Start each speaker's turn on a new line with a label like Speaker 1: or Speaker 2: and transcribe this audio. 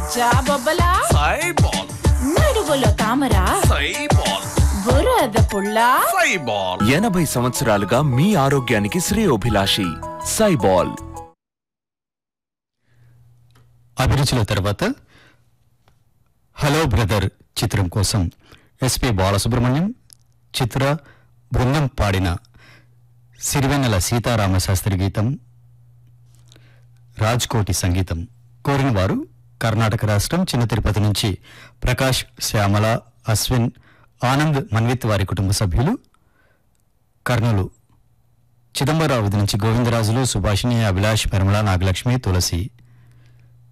Speaker 1: జాబొబ్బలా
Speaker 2: సైబాల్
Speaker 1: నడువులో తామర
Speaker 2: సైబాల్
Speaker 1: బురద పుల్ల
Speaker 2: సైబాల్
Speaker 3: ఎనభై సంవత్సరాలుగా మీ ఆరోగ్యానికి శ్రేయోభిలాషి సైబాల్
Speaker 4: అభిరుచుల తర్వాత హలో బ్రదర్ చిత్రం కోసం ఎస్పి బాలసుబ్రహ్మణ్యం చిత్ర బృందం పాడిన సిరివెన్నెల సీతారామ శాస్త్రి గీతం రాజ్కోటి సంగీతం కోరిన వారు కర్ణాటక రాష్ట్రం చిన్న తిరుపతి నుంచి ప్రకాష్ శ్యామల అశ్విన్ ఆనంద్ మన్విత్ వారి కుటుంబ సభ్యులు కర్నూలు చిదంబరావు నుంచి గోవిందరాజులు సుభాషిణి అభిలాష్ పరిమళ నాగలక్ష్మి తులసి